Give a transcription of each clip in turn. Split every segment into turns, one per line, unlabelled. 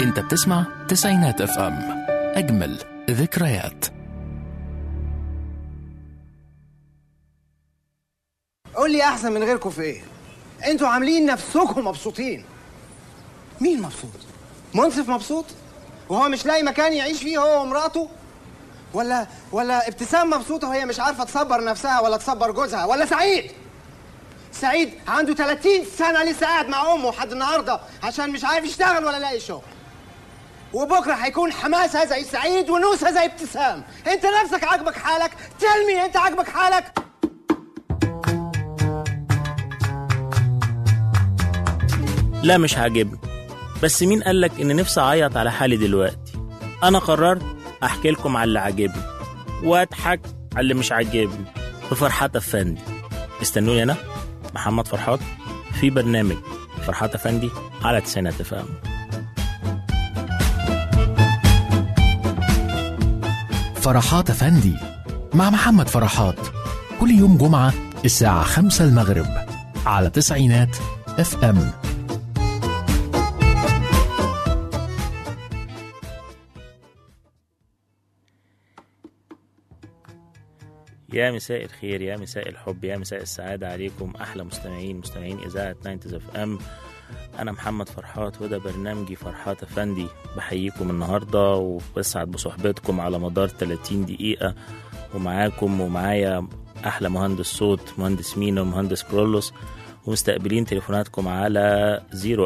انت بتسمع تسعينات اف ام اجمل ذكريات
قول لي احسن من غيركم في ايه انتوا عاملين نفسكم مبسوطين مين مبسوط منصف مبسوط وهو مش لاقي مكان يعيش فيه هو ومراته ولا ولا ابتسام مبسوطه وهي مش عارفه تصبر نفسها ولا تصبر جوزها ولا سعيد سعيد عنده 30 سنه لسه قاعد مع امه لحد النهارده عشان مش عارف يشتغل ولا لاقي شغل وبكره هيكون حماسه زي سعيد ونوسه زي ابتسام انت نفسك عاجبك حالك تلمي انت عاجبك حالك
لا مش عاجبني بس مين قالك ان نفسي اعيط على حالي دلوقتي انا قررت احكي لكم على اللي عاجبني واضحك على اللي مش عاجبني بفرحات افندي استنوني انا محمد فرحات في برنامج فرحات افندي على تسعينات فهم
فرحات افندي مع محمد فرحات كل يوم جمعة الساعة خمسة المغرب على تسعينات اف ام
يا مساء الخير يا مساء الحب يا مساء السعادة عليكم أحلى مستمعين مستمعين إذاعة 90 اف ام أنا محمد فرحات وده برنامجي فرحات أفندي بحييكم النهاردة وبسعد بصحبتكم على مدار 30 دقيقة ومعاكم ومعايا أحلى مهندس صوت مهندس مينا ومهندس كرولوس ومستقبلين تليفوناتكم على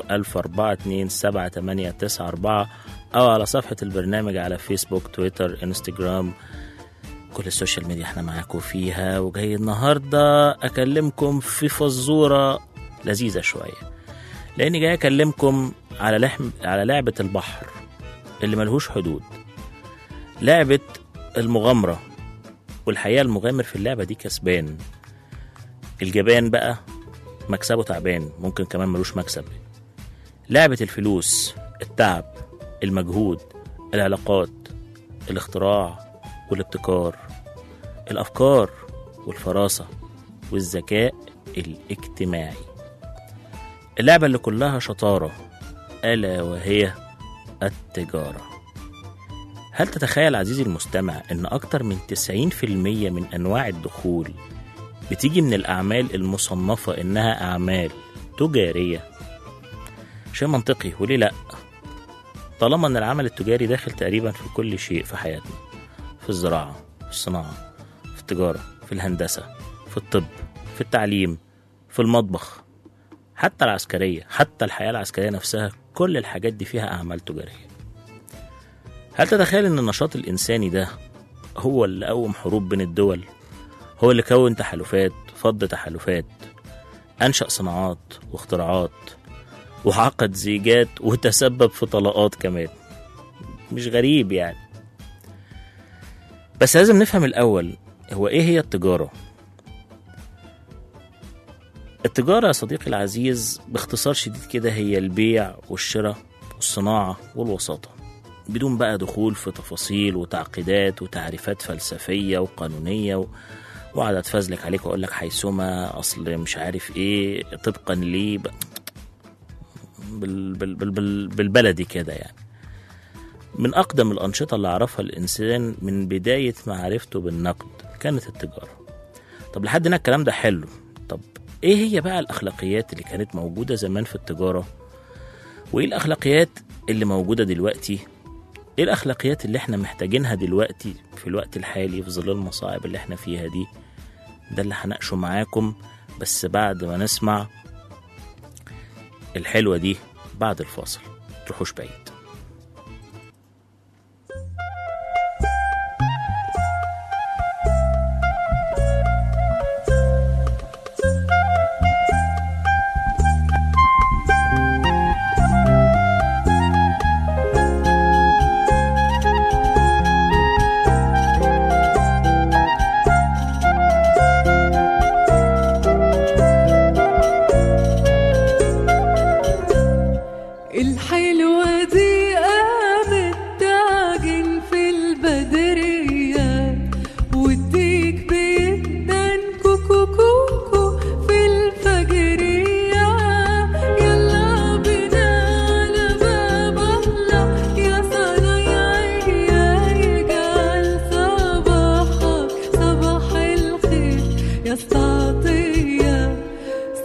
010427894 أو على صفحة البرنامج على فيسبوك تويتر انستجرام كل السوشيال ميديا احنا معاكم فيها وجاي النهارده اكلمكم في فزوره لذيذه شويه لاني جاي اكلمكم على لحم على لعبه البحر اللي ملهوش حدود لعبه المغامره والحقيقه المغامر في اللعبه دي كسبان الجبان بقى مكسبه تعبان ممكن كمان ملوش مكسب لعبه الفلوس التعب المجهود العلاقات الاختراع والابتكار الافكار والفراسه والذكاء الاجتماعي اللعبه اللي كلها شطاره الا وهي التجاره هل تتخيل عزيزي المستمع ان اكتر من 90% من انواع الدخول بتيجي من الاعمال المصنفه انها اعمال تجاريه شيء منطقي وليه لا طالما ان العمل التجاري داخل تقريبا في كل شيء في حياتنا في الزراعة في الصناعة في التجارة في الهندسة في الطب في التعليم في المطبخ حتى العسكرية حتى الحياة العسكرية نفسها كل الحاجات دي فيها أعمال تجارية هل تتخيل أن النشاط الإنساني ده هو اللي قوم حروب بين الدول هو اللي كون تحالفات فض تحالفات أنشأ صناعات واختراعات وعقد زيجات وتسبب في طلاقات كمان مش غريب يعني بس لازم نفهم الأول هو إيه هي التجارة؟ التجارة يا صديقي العزيز باختصار شديد كده هي البيع والشراء والصناعة والوساطة بدون بقى دخول في تفاصيل وتعقيدات وتعريفات فلسفية وقانونية و... وقعد اتفزلك عليك واقول لك حيثما اصل مش عارف ايه طبقا ليه ب... بال... بال... بال... بال... بالبلدي كده يعني من أقدم الأنشطة اللي عرفها الإنسان من بداية معرفته بالنقد كانت التجارة طب لحد هنا الكلام ده حلو طب إيه هي بقى الأخلاقيات اللي كانت موجودة زمان في التجارة وإيه الأخلاقيات اللي موجودة دلوقتي إيه الأخلاقيات اللي إحنا محتاجينها دلوقتي في الوقت الحالي في ظل المصاعب اللي إحنا فيها دي ده اللي هناقشه معاكم بس بعد ما نسمع الحلوة دي بعد الفاصل تروحوش بعيد
الحلوة دي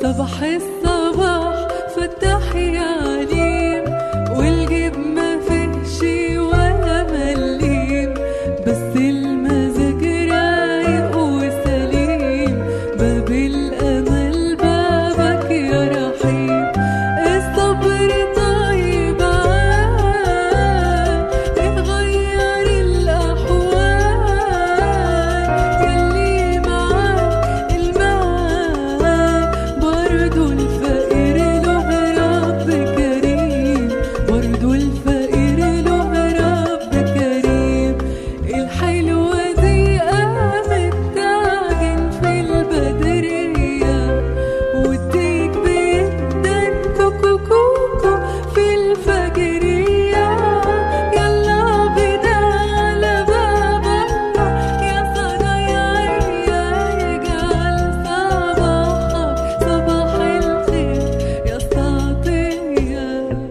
صباح الصباح فتح يا عليم والجيب ما فيهش ولا مليم بس المزاج رايق وسليم باب الامل بابك يا رحيم الصبر طيب عال يغير الاحوال يلي معاك المال برضو الفقير له رب كريم برضو الفقير له رب كريم الحلوة دي قامت تعجن في البدرية والديك بيدن كوكو كوكو في الفجرية يلا بينا على باب الله يا صنايعية يجعل صباحك صباح الخير يا ساطية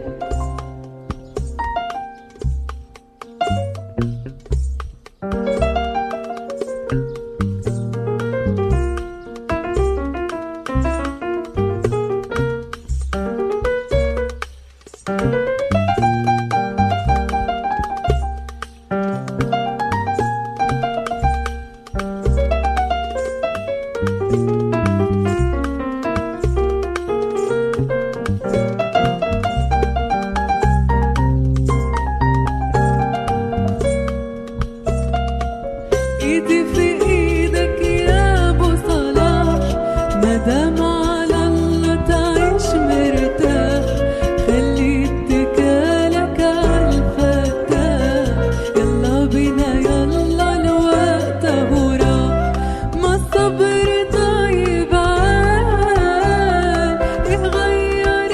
ايدي في ايدك يا ابو صلاح مدام على الله تعيش مرتاح خلي اتكالك على الفتاح يلا بينا يلا الوقت اهو راح ما الصبر طيب عال يغير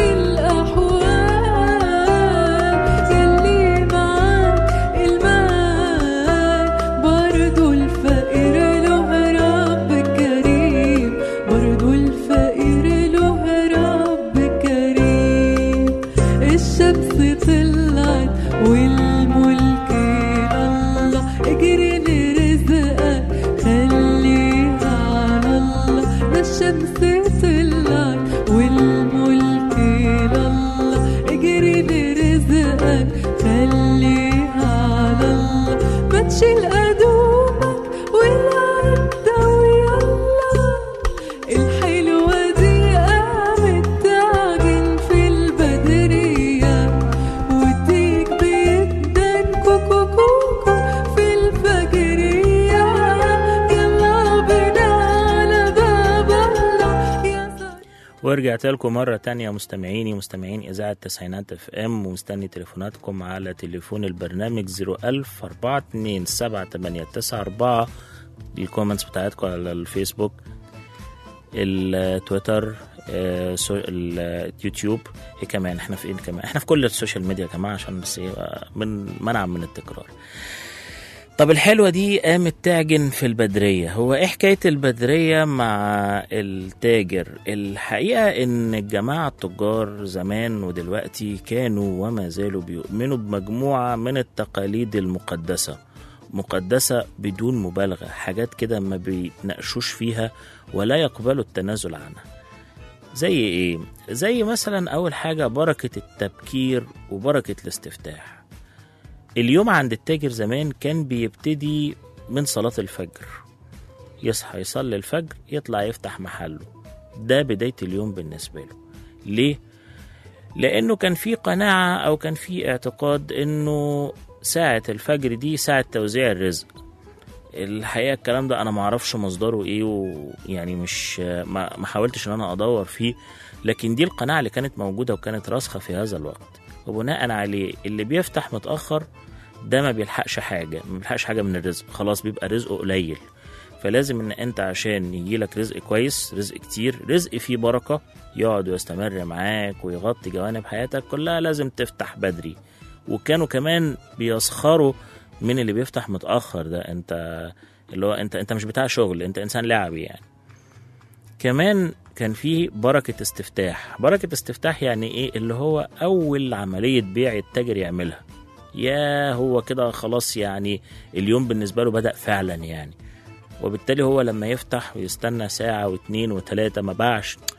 الاحوال يلي معاك المال برضو الفقير له رب كريم برضو الفقير له رب كريم الشمس طلعت والملك لله اجري لرزقك خليها على الله ده الشمس طلعت والملك لله اجري لرزقك خليها على الله ما تشيل قدومك والعدة ويلا الحلوة دي قامت تعجن في البدرية وديك بيدن كوكو كوكو في الفجرية يلا بينا على باب الله يا صاحبي
ورجعت لكم مرة تانية مستمعيني مستمعين إذاعة تسعينات اف ام ومستني تليفوناتكم على تليفون البرنامج 01000 427 7894 الكومنتس بتاعتكم على الفيسبوك التويتر آه، سو- اليوتيوب ايه كمان احنا في ايه كمان احنا في كل السوشيال ميديا يا جماعه عشان بس يبقى من منع من التكرار طب الحلوة دي قامت تعجن في البدرية هو ايه حكاية البدرية مع التاجر الحقيقة ان الجماعة التجار زمان ودلوقتي كانوا وما زالوا بيؤمنوا بمجموعة من التقاليد المقدسة مقدسة بدون مبالغة حاجات كده ما بيناقشوش فيها ولا يقبلوا التنازل عنها زي ايه زي مثلا اول حاجة بركة التبكير وبركة الاستفتاح اليوم عند التاجر زمان كان بيبتدي من صلاة الفجر يصحى يصلي الفجر يطلع يفتح محله ده بداية اليوم بالنسبة له ليه؟ لأنه كان في قناعة أو كان في اعتقاد إنه ساعة الفجر دي ساعة توزيع الرزق الحقيقة الكلام ده أنا معرفش مصدره إيه ويعني مش ما ما حاولتش إن أنا أدور فيه لكن دي القناعة اللي كانت موجودة وكانت راسخة في هذا الوقت وبناء عليه اللي بيفتح متأخر ده ما بيلحقش حاجة ما بيلحقش حاجة من الرزق خلاص بيبقى رزقه قليل فلازم ان انت عشان يجيلك رزق كويس رزق كتير رزق فيه بركة يقعد ويستمر معاك ويغطي جوانب حياتك كلها لازم تفتح بدري وكانوا كمان بيسخروا من اللي بيفتح متأخر ده انت اللي هو انت انت مش بتاع شغل انت انسان لعبي يعني كمان كان في بركة استفتاح بركة استفتاح يعني ايه اللي هو اول عملية بيع التاجر يعملها يا هو كده خلاص يعني اليوم بالنسبة له بدأ فعلا يعني وبالتالي هو لما يفتح ويستنى ساعة واتنين وتلاتة ما باعش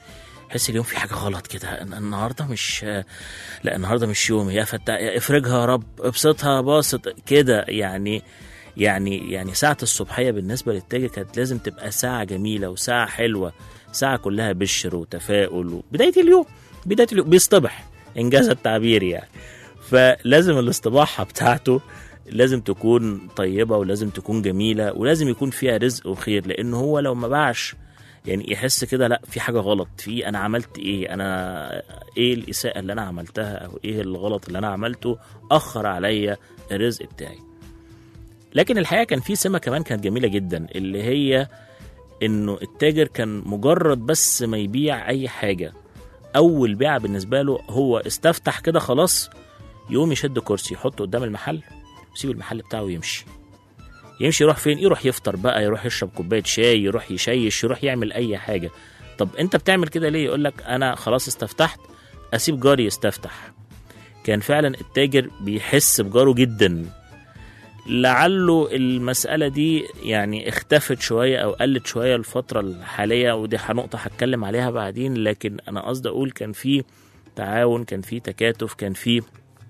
تحس اليوم في حاجه غلط كده إن- النهارده مش لا النهارده مش يومي يا فتاح يا افرجها يا رب ابسطها باسط كده يعني يعني يعني ساعة الصبحية بالنسبة للتاجر كانت لازم تبقى ساعة جميلة وساعة حلوة ساعة كلها بشر وتفاؤل وبداية اليوم بداية اليوم بيصطبح إنجاز التعبير يعني فلازم الاصطباحة بتاعته لازم تكون طيبة ولازم تكون جميلة ولازم يكون فيها رزق وخير لأن هو لو ما باعش يعني يحس كده لا في حاجة غلط في أنا عملت إيه أنا إيه الإساءة اللي أنا عملتها أو إيه الغلط اللي أنا عملته أخر عليا الرزق بتاعي لكن الحقيقة كان في سمة كمان كانت جميلة جدا اللي هي إنه التاجر كان مجرد بس ما يبيع أي حاجة أول بيعة بالنسبة له هو استفتح كده خلاص يقوم يشد كرسي يحطه قدام المحل ويسيب المحل بتاعه ويمشي يمشي يروح فين يروح يفطر بقى يروح يشرب كوبايه شاي يروح يشيش يروح يعمل اي حاجه طب انت بتعمل كده ليه يقول لك انا خلاص استفتحت اسيب جاري يستفتح كان فعلا التاجر بيحس بجاره جدا لعله المسألة دي يعني اختفت شوية أو قلت شوية الفترة الحالية ودي نقطة هتكلم عليها بعدين لكن أنا قصدي أقول كان في تعاون كان في تكاتف كان في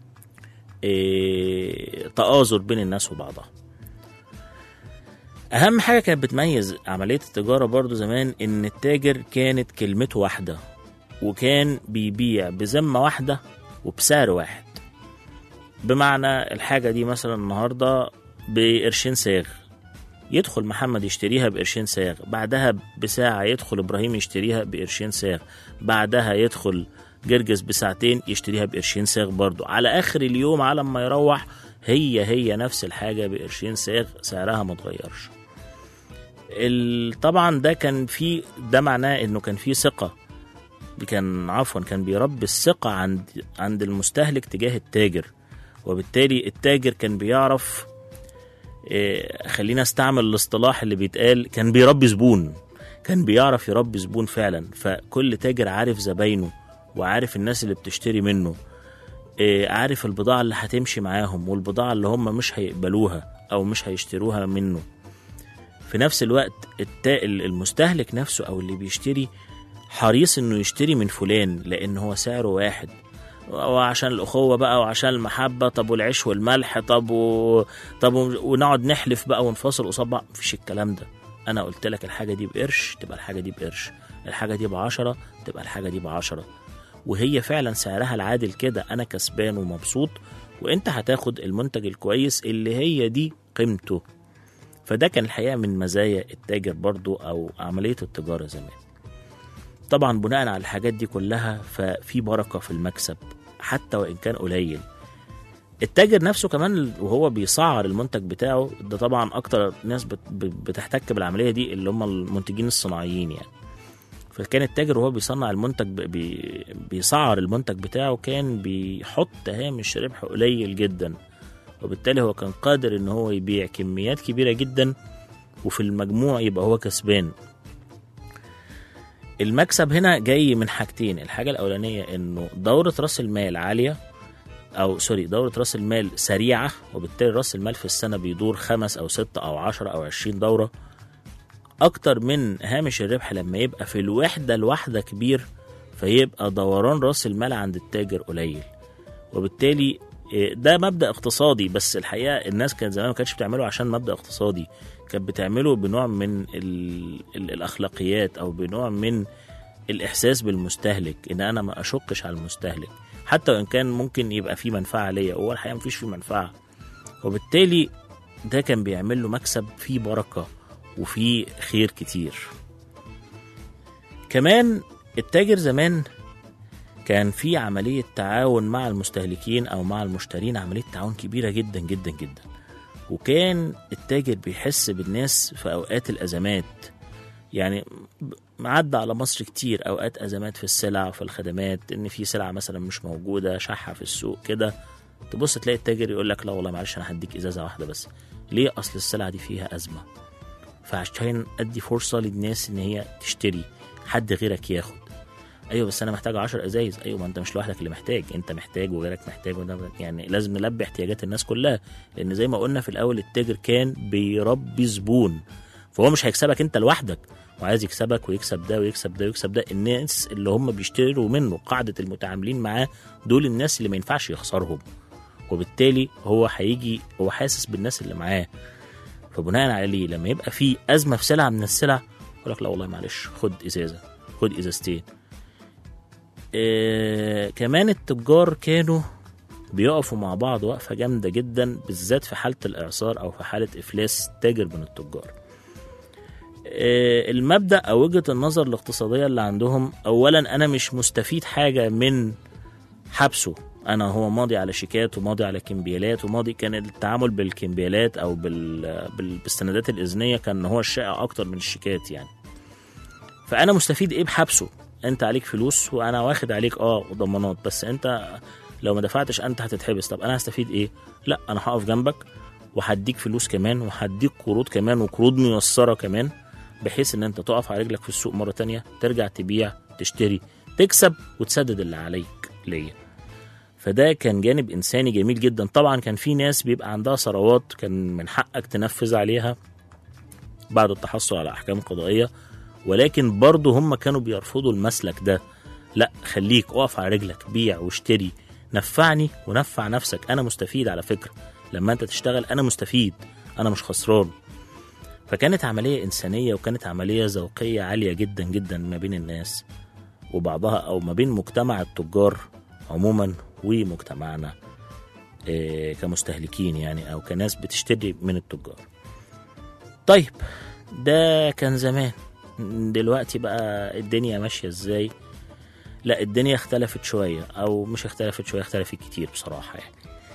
إيه تآزر بين الناس وبعضها أهم حاجة كانت بتميز عملية التجارة برضو زمان إن التاجر كانت كلمته واحدة وكان بيبيع بذمة واحدة وبسعر واحد بمعنى الحاجة دي مثلا النهاردة بقرشين صاغ يدخل محمد يشتريها بقرشين صاغ بعدها بساعة يدخل إبراهيم يشتريها بقرشين صاغ بعدها يدخل جرجس بساعتين يشتريها بقرشين صاغ برضو على آخر اليوم على ما يروح هي هي نفس الحاجة بقرشين صاغ سعرها ما اتغيرش ال- طبعا ده كان في ده معناه انه كان في ثقة كان عفوا كان بيربي الثقة عند عند المستهلك تجاه التاجر وبالتالي التاجر كان بيعرف إيه، خلينا استعمل الاصطلاح اللي بيتقال كان بيربي زبون كان بيعرف يربي زبون فعلا فكل تاجر عارف زباينه وعارف الناس اللي بتشتري منه إيه، عارف البضاعة اللي هتمشي معاهم والبضاعة اللي هم مش هيقبلوها أو مش هيشتروها منه في نفس الوقت التا... المستهلك نفسه أو اللي بيشتري حريص إنه يشتري من فلان لأن هو سعره واحد وعشان الأخوة بقى وعشان المحبة طب والعيش والملح طب و... طب و... ونقعد نحلف بقى ونفاصل قصاد بعض مفيش الكلام ده أنا قلت لك الحاجة دي بقرش تبقى الحاجة دي بقرش الحاجة دي بعشرة تبقى الحاجة دي بعشرة وهي فعلا سعرها العادل كده أنا كسبان ومبسوط وأنت هتاخد المنتج الكويس اللي هي دي قيمته فده كان الحقيقة من مزايا التاجر برضو أو عملية التجارة زمان طبعا بناء على الحاجات دي كلها ففي بركة في المكسب حتى وإن كان قليل التاجر نفسه كمان وهو بيسعر المنتج بتاعه ده طبعا أكتر ناس بت- ب- بتحتك بالعملية دي اللي هم المنتجين الصناعيين يعني فكان التاجر وهو بيصنع المنتج ب- بي بيسعر المنتج بتاعه كان بيحط هامش ربح قليل جدا وبالتالي هو كان قادر ان هو يبيع كميات كبيرة جدا وفي المجموع يبقى هو كسبان المكسب هنا جاي من حاجتين الحاجة الأولانية إنه دورة رأس المال عالية أو سوري دورة رأس المال سريعة وبالتالي رأس المال في السنة بيدور خمس أو ستة أو عشرة أو عشرين دورة أكتر من هامش الربح لما يبقى في الوحدة الواحدة كبير فيبقى دوران رأس المال عند التاجر قليل وبالتالي إيه، ده مبدأ اقتصادي بس الحقيقة الناس كانت زمان ما كانتش بتعمله عشان مبدأ اقتصادي كانت بتعمله بنوع من ال ال الأخلاقيات أو بنوع من الإحساس بالمستهلك إن أنا ما أشقش على المستهلك حتى وإن كان ممكن يبقى فيه منفعة ليا هو الحقيقة مفيش فيه منفعة وبالتالي ده كان بيعمل له مكسب فيه بركة وفيه خير كتير كمان التاجر زمان كان في عملية تعاون مع المستهلكين أو مع المشترين عملية تعاون كبيرة جدا جدا جدا وكان التاجر بيحس بالناس في أوقات الأزمات يعني ب- معدى على مصر كتير أوقات أزمات في السلع وفي الخدمات إن في سلعة مثلا مش موجودة شحة في السوق كده تبص تلاقي التاجر يقول لك لا والله معلش أنا هديك إزازة واحدة بس ليه أصل السلعة دي فيها أزمة فعشان أدي فرصة للناس إن هي تشتري حد غيرك ياخد ايوه بس انا محتاج 10 ازايز ايوه ما انت مش لوحدك اللي محتاج انت محتاج وغيرك محتاج وده يعني لازم نلبي احتياجات الناس كلها لان زي ما قلنا في الاول التاجر كان بيربي زبون فهو مش هيكسبك انت لوحدك وعايز يكسبك ويكسب ده ويكسب ده ويكسب ده الناس اللي هم بيشتروا منه قاعده المتعاملين معاه دول الناس اللي ما ينفعش يخسرهم وبالتالي هو هيجي هو حاسس بالناس اللي معاه فبناء عليه لما يبقى في ازمه في سلعه من السلع يقول لك لا والله معلش خد ازازه خد ازازتين إيه كمان التجار كانوا بيقفوا مع بعض وقفه جامده جدا بالذات في حاله الاعصار او في حاله افلاس تاجر من التجار إيه المبدا او وجهه النظر الاقتصاديه اللي عندهم اولا انا مش مستفيد حاجه من حبسه انا هو ماضي على شيكات وماضي على كمبيالات وماضي كان التعامل بالكمبيالات او بال... بال... بالسندات الاذنيه كان هو الشائع اكتر من الشيكات يعني فانا مستفيد ايه بحبسه انت عليك فلوس وانا واخد عليك اه ضمانات بس انت لو ما دفعتش انت هتتحبس طب انا هستفيد ايه لا انا هقف جنبك وهديك فلوس كمان وهديك قروض كمان وقروض ميسره كمان بحيث ان انت تقف على رجلك في السوق مره تانية ترجع تبيع تشتري تكسب وتسدد اللي عليك ليا فده كان جانب انساني جميل جدا طبعا كان في ناس بيبقى عندها ثروات كان من حقك تنفذ عليها بعد التحصل على احكام قضائيه ولكن برضه هم كانوا بيرفضوا المسلك ده لا خليك اقف على رجلك بيع واشتري نفعني ونفع نفسك انا مستفيد على فكره لما انت تشتغل انا مستفيد انا مش خسران فكانت عمليه انسانيه وكانت عمليه ذوقيه عاليه جدا جدا ما بين الناس وبعضها او ما بين مجتمع التجار عموما ومجتمعنا آه، كمستهلكين يعني او كناس بتشتري من التجار طيب ده كان زمان دلوقتي بقى الدنيا ماشيه ازاي لا الدنيا اختلفت شويه او مش اختلفت شويه اختلفت كتير بصراحه يعني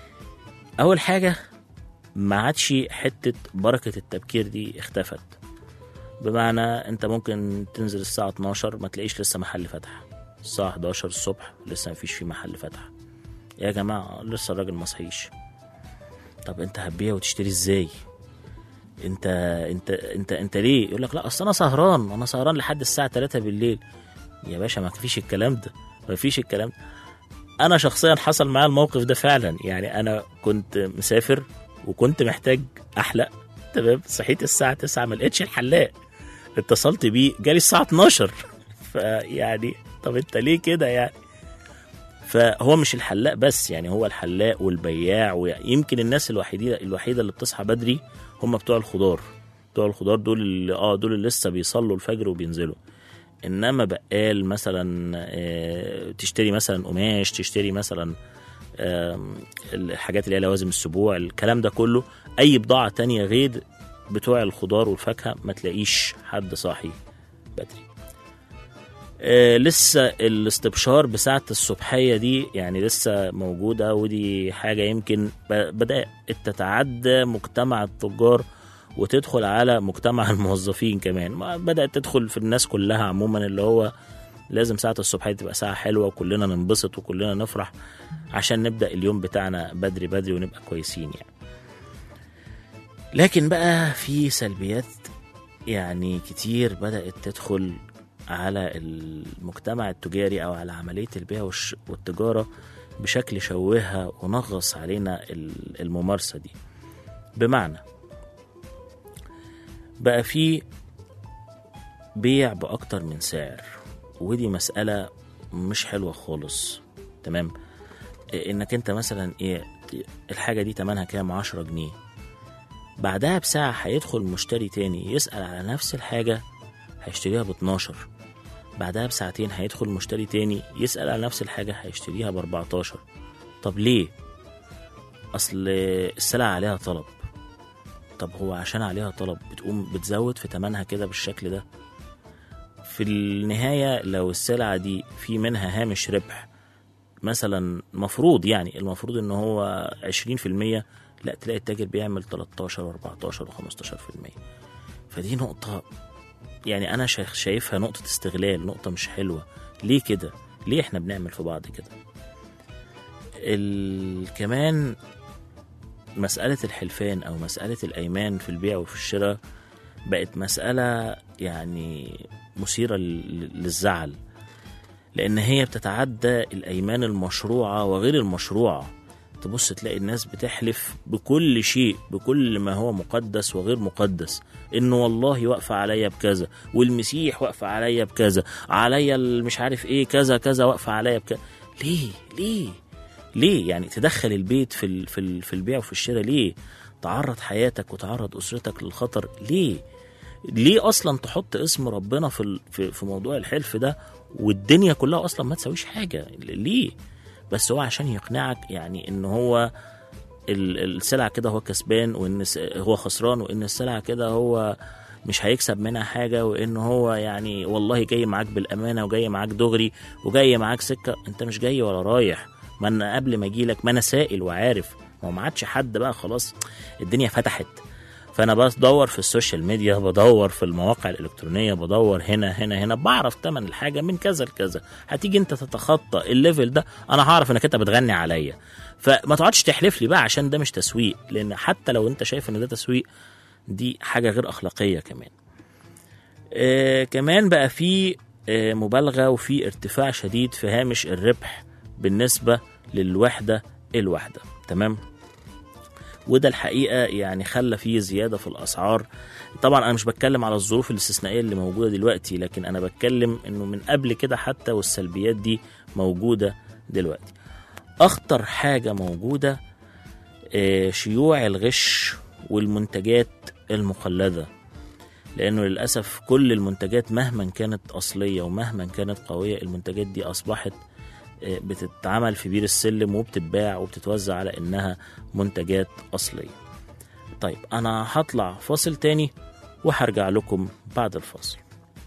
اول حاجه ما عادش حته بركه التبكير دي اختفت بمعنى انت ممكن تنزل الساعه 12 ما تلاقيش لسه محل فتح الساعه 11 الصبح لسه مفيش فيه محل فتح يا جماعه لسه الراجل ما صحيش طب انت هتبيع وتشتري ازاي انت انت انت انت ليه يقول لك لا اصل انا سهران انا سهران لحد الساعه 3 بالليل يا باشا ما فيش الكلام ده ما فيش الكلام ده انا شخصيا حصل معايا الموقف ده فعلا يعني انا كنت مسافر وكنت محتاج احلق تمام صحيت الساعه 9 ما لقيتش الحلاق اتصلت بيه جالي الساعه 12 فيعني طب انت ليه كده يعني فهو مش الحلاق بس يعني هو الحلاق والبياع ويمكن الناس الوحيدة الوحيدة اللي بتصحى بدري هم بتوع الخضار بتوع الخضار دول اللي اه دول اللي لسه بيصلوا الفجر وبينزلوا انما بقال مثلا آه، تشتري مثلا قماش تشتري مثلا آم، الحاجات اللي هي لوازم السبوع الكلام ده كله اي بضاعة تانية غير بتوع الخضار والفاكهة ما تلاقيش حد صاحي بدري آه، لسه الاستبشار بساعة الصبحية دي يعني لسه موجودة ودي حاجة يمكن ب- بدأت تتعدى مجتمع التجار وتدخل على مجتمع الموظفين كمان ما بدأت تدخل في الناس كلها عموما اللي هو لازم ساعة الصبحية تبقى ساعة حلوة وكلنا ننبسط وكلنا نفرح عشان نبدأ اليوم بتاعنا بدري بدري ونبقى كويسين يعني لكن بقى في سلبيات يعني كتير بدأت تدخل على المجتمع التجاري او على عمليه البيع والش- والتجاره بشكل شوهها ونغص علينا ال- الممارسه دي بمعنى بقى في بيع باكتر من سعر ودي مساله مش حلوه خالص تمام إيه انك انت مثلا ايه الحاجه دي تمنها كام 10 جنيه بعدها بساعه هيدخل مشتري تاني يسال على نفس الحاجه هيشتريها ب 12 بعدها بساعتين هيدخل مشتري تاني يسأل على نفس الحاجة هيشتريها ب 14 طب ليه؟ أصل السلعة عليها طلب طب هو عشان عليها طلب بتقوم بتزود في تمنها كده بالشكل ده في النهاية لو السلعة دي في منها هامش ربح مثلا مفروض يعني المفروض ان هو 20% لا تلاقي التاجر بيعمل 13 و14 و15% فدي نقطة يعني انا شايف- شايفها نقطة استغلال نقطة مش حلوة ليه كده ليه احنا بنعمل في بعض كده ال... كمان مسألة الحلفان او مسألة الايمان في البيع وفي الشراء بقت مسألة يعني مثيرة لل- للزعل لان هي بتتعدى الايمان المشروعة وغير المشروعة تبص تلاقي الناس بتحلف بكل شيء بكل ما هو مقدس وغير مقدس انه والله واقفه عليا بكذا والمسيح واقفه عليا بكذا عليا ال- مش عارف ايه كذا كذا واقفه عليا بكذا ليه ليه ليه يعني تدخل البيت في ال- في ال- في البيع وفي الشراء ليه تعرض حياتك وتعرض اسرتك للخطر ليه ليه اصلا تحط اسم ربنا في ال- في في موضوع الحلف ده والدنيا كلها اصلا ما تسويش حاجه ليه بس هو عشان يقنعك يعني ان هو ال- السلعه كده هو كسبان وان س- هو خسران وان السلعه كده هو مش هيكسب منها حاجه وان هو يعني والله جاي معاك بالامانه وجاي معاك دغري وجاي معاك سكه انت مش جاي ولا رايح ما انا قبل ما اجي لك ما انا سائل وعارف ما هو ما عادش حد بقى خلاص الدنيا فتحت فانا بدور في السوشيال ميديا بدور في المواقع الالكترونيه بدور هنا هنا هنا بعرف تمن الحاجه من كذا لكذا هتيجي انت تتخطى الليفل ده انا هعرف انك انت بتغني عليا فما تقعدش تحلف لي بقى عشان ده مش تسويق لان حتى لو انت شايف ان ده تسويق دي حاجه غير اخلاقيه كمان آه كمان بقى في آه مبالغه وفي ارتفاع شديد في هامش الربح بالنسبه للوحده الواحده تمام وده الحقيقه يعني خلى فيه زياده في الاسعار طبعا انا مش بتكلم على الظروف الاستثنائيه اللي موجوده دلوقتي لكن انا بتكلم انه من قبل كده حتى والسلبيات دي موجوده دلوقتي اخطر حاجه موجوده آه، شيوع الغش والمنتجات المقلده لانه للاسف كل المنتجات مهما كانت اصليه ومهما كانت قويه المنتجات دي اصبحت آه، بتتعمل في بير السلم وبتتباع وبتتوزع على انها منتجات اصليه طيب انا هطلع فاصل تاني وهرجع لكم بعد الفاصل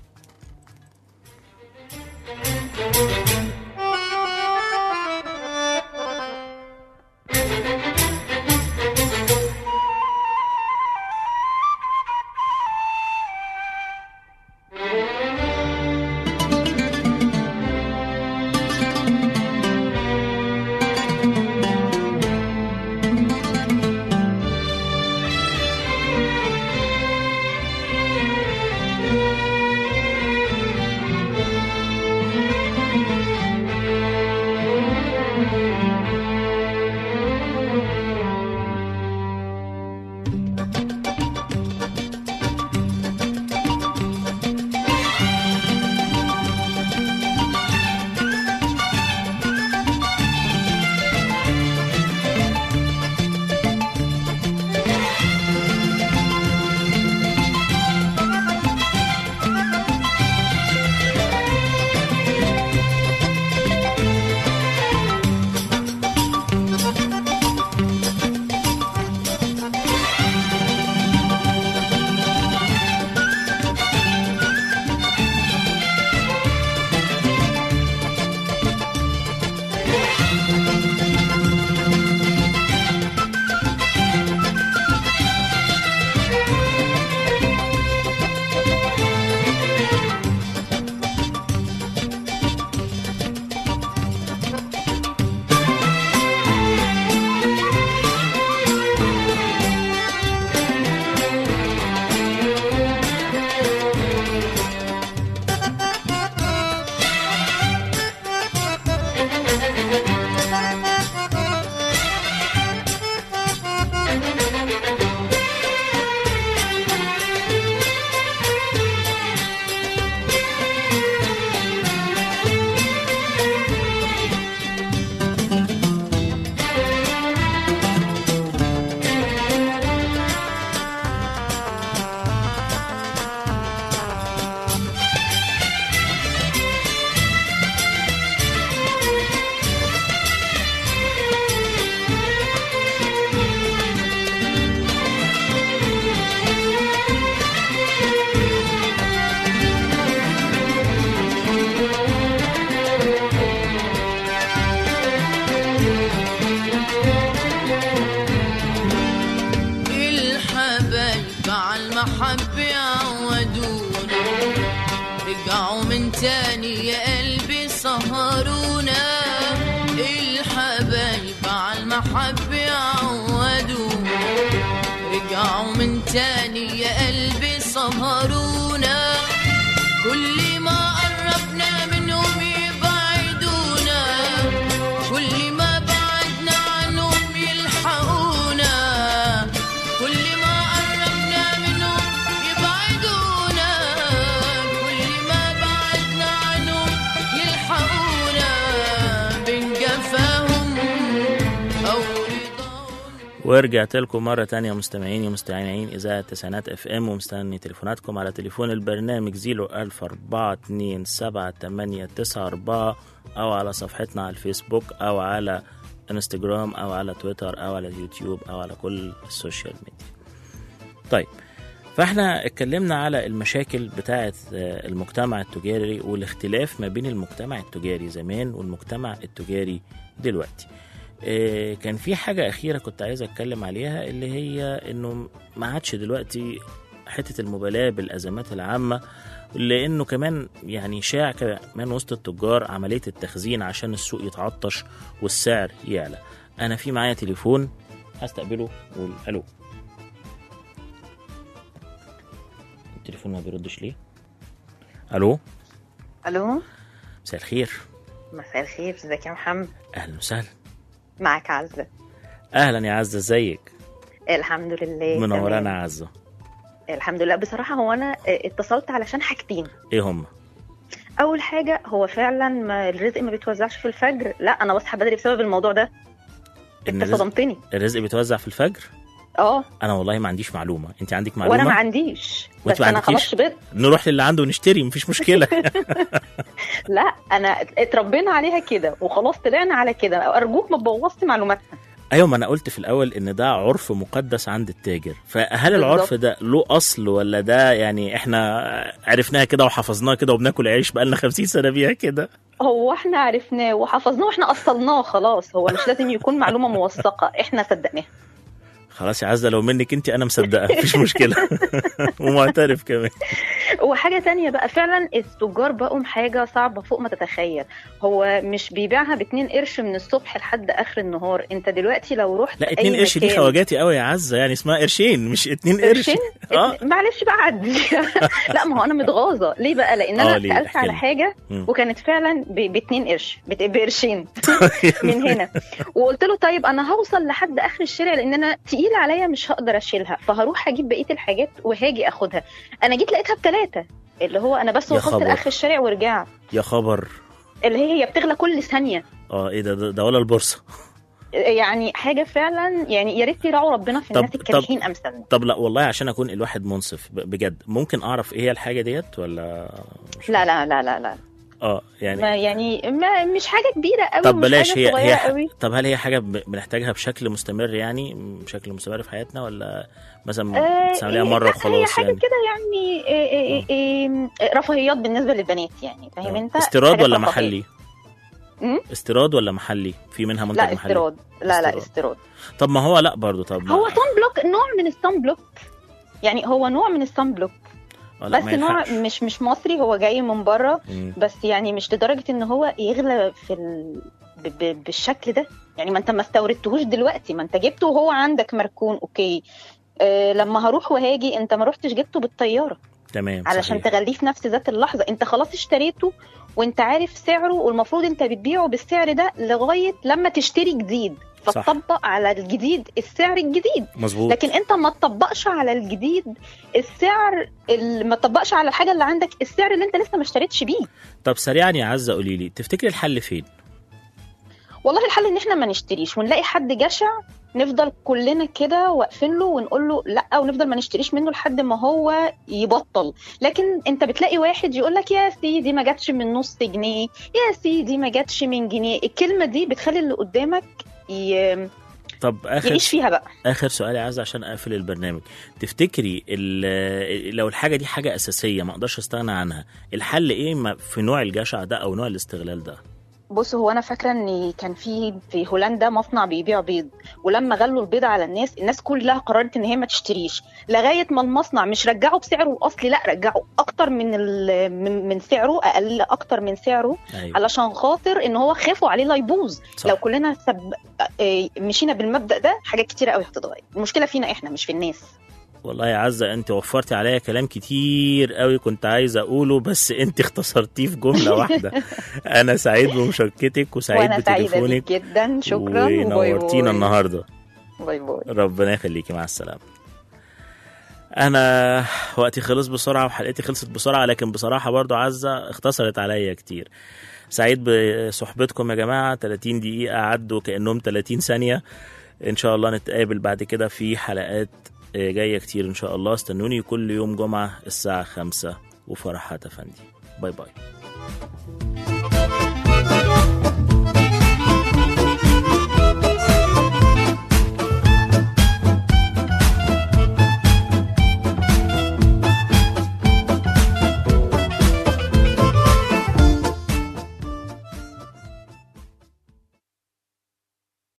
الحبايب على المحب يعودونا رجعوا من تاني يا قلبي سهرونا الحبايب على المحب يعودونا رجعوا من تاني يا قلبي سهرونا كل ما قربنا منهم يبعدونا كل ما بعدنا عنهم
ورجعت لكم مرة تانية مستمعين ومستمعين إذاعة تسعينات اف ام ومستني تليفوناتكم على تليفون البرنامج زيرو ألف أربعة اتنين سبعة تمانية تسعة أربعة أو على صفحتنا على الفيسبوك أو على انستجرام أو على تويتر أو على اليوتيوب أو على كل السوشيال ميديا طيب فاحنا اتكلمنا على المشاكل بتاعة آه، المجتمع التجاري والاختلاف ما بين المجتمع التجاري زمان والمجتمع التجاري دلوقتي آه، كان في حاجة أخيرة كنت عايز أتكلم عليها اللي هي إنه ما عادش دلوقتي حتة المبالاة بالأزمات العامة لأنه كمان يعني شاع كمان وسط التجار عملية التخزين عشان السوق يتعطش والسعر يعلى أنا في معايا تليفون هستقبله قول ألو التليفون ما بيردش ليه ألو
الو
مساء الخير
مساء الخير ازيك يا محمد
أهلا وسهلا
معاك عزة
أهلا يا عزة ازيك
الحمد لله
منورانا
تمام.
عزة
الحمد لله بصراحة هو أنا اتصلت علشان حاجتين
إيه هم
أول حاجة هو فعلا ما الرزق ما بيتوزعش في الفجر لا أنا بصحى بدري بسبب الموضوع ده
إن
أنت
الرزق,
صدمتني
الرزق بيتوزع في الفجر
اه
أنا والله ما عنديش معلومة أنت عندك
وأنا ما
معلومة
عنديش
وأنت
بس
ما
أنا
عندكيش؟
خلاص شبعت
نروح للي عنده ونشتري مفيش مشكلة
لا أنا اتربينا عليها كده وخلاص طلعنا على كده أرجوك ما تبوظش معلوماتنا
أيوة ما أنا قلت في الأول إن ده عرف مقدس عند التاجر فهل العرف ده له أصل ولا ده يعني إحنا عرفناها كده وحفظناها كده وبناكل عيش بقالنا خمسين سنة بيها كده
هو احنا عرفناه وحفظناه واحنا اصلناه خلاص هو مش لازم يكون معلومة موثقة احنا صدقناها
خلاص يا عزة لو منك أنت أنا مصدقة مفيش مشكلة ومعترف كمان
وحاجة تانية بقى فعلا التجار بقوا حاجة صعبة فوق ما تتخيل هو مش بيبيعها باتنين قرش من الصبح لحد آخر النهار انت دلوقتي لو رحت
لا
أي
اتنين قرش دي
مكان-
خواجاتي قوي يا عزة يعني اسمها قرشين مش اتنين قرش
قرشين
اه
ات- معلش بقى عدي لا ما هو انا متغاظه ليه بقى لان
آه،
انا
ليه؟
سالت
احكي
على
لي.
حاجه
مم.
وكانت فعلا ب- باتنين قرش بت- بقرشين من هنا وقلت له طيب انا هوصل لحد اخر الشارع لان انا تقيله عليا مش هقدر اشيلها فهروح اجيب بقيه الحاجات وهاجي اخدها انا جيت لقيتها بثلاثه اللي هو انا بس
يا
وصلت
خبر.
لاخر الشارع ورجعت
يا خبر
اللي هي هي بتغلى كل ثانيه
اه ايه ده ده, ده ولا البورصة
يعني حاجه فعلا يعني يا ريت يراعوا ربنا في
طب-
الناس
طب-
الكارهين امثالنا
طب لا والله عشان اكون الواحد منصف ب- بجد ممكن اعرف ايه هي الحاجه ديت ولا مش
لا لا لا لا لا
اه يعني
ما يعني ما مش حاجه كبيره قوي
طب
ومش
بلاش
حاجة
هي
صغيرة
هي ح-
قوي.
طب هل هي حاجه ب- بنحتاجها بشكل مستمر يعني بشكل مستمر في حياتنا ولا مثلا
آه،
بتستعمليها
إيه،
مره
لا، هي
وخلاص
حاجه
يعني
كده يعني إيه إيه إيه إيه رفاهيات بالنسبه للبنات يعني فاهم
آه.
انت
استيراد
حاجات
ولا
رفاهية.
محلي
مم؟
استيراد ولا محلي في منها منتج
لا
محلي
استيراد لا لا
استيراد.
استيراد
طب ما هو لا برضو طب ما-
هو صن بلوك نوع من الصن بلوك يعني هو نوع من الصن بلوك
آه، لا،
بس
ما
نوع
يلحقش.
مش مش مصري هو جاي من بره
مم.
بس يعني مش لدرجه ان هو يغلى في ال... ب... ب... بالشكل ده يعني ما انت ما استوردتهوش دلوقتي ما انت جبته وهو عندك مركون اوكي أه لما هروح وهاجي انت ما رحتش جبته بالطياره
تمام
علشان
صحيح.
تغليه في نفس ذات اللحظه انت خلاص اشتريته وانت عارف سعره والمفروض انت بتبيعه بالسعر ده لغايه لما تشتري جديد
صح.
فتطبق على الجديد السعر الجديد
مظبوط
لكن انت ما تطبقش على الجديد السعر ال- ما تطبقش على الحاجه اللي عندك السعر اللي انت لسه ما اشتريتش بيه
طب سريعا يا عزه قولي لي تفتكري الحل فين
والله الحل ان احنا ما نشتريش ونلاقي حد جشع نفضل كلنا كده واقفين له ونقول له لا ونفضل ما نشتريش منه لحد ما هو يبطل لكن انت بتلاقي واحد يقول لك يا سيدي ما جاتش من نص جنيه يا سيدي ما جاتش من جنيه الكلمه دي بتخلي اللي قدامك ي...
طب اخر
يعيش فيها بقى
اخر سؤال يا عزه عشان اقفل البرنامج تفتكري ال- لو الحاجه دي حاجه اساسيه ما اقدرش استغنى عنها الحل ايه ما- في نوع الجشع ده او نوع الاستغلال ده
بص هو انا فاكره ان كان في في هولندا مصنع بيبيع بيض ولما غلوا البيض على الناس الناس كلها قررت ان هي ما تشتريش لغايه ما المصنع مش رجعه بسعره الاصلي لا رجعه اكتر من ال- من من سعره اقل اكتر من سعره
ايوه
علشان خاطر ان هو خافوا عليه لا يبوظ
صح.
لو كلنا سب... آه، مشينا بالمبدا ده حاجات كتيره قوي هتتغير المشكله فينا احنا مش في الناس
والله يا عزه انت وفرتي عليا كلام كتير قوي كنت عايز اقوله بس انت اختصرتيه في جمله واحده انا سعيد بمشاركتك وسعيد
وانا سعيده بيك
بتليفونك
جدا شكرا وباي
ونورتينا
باي.
النهارده
باي باي
ربنا يخليكي مع السلامة أنا وقتي خلص بسرعة وحلقتي خلصت بسرعة لكن بصراحة برضو عزة اختصرت عليا كتير سعيد بصحبتكم يا جماعة 30 دقيقة عدوا كأنهم 30 ثانية ان شاء الله نتقابل بعد كده في حلقات آه، جايه كتير ان شاء الله استنوني كل يوم جمعه الساعه خمسة وفرحات افندي باي باي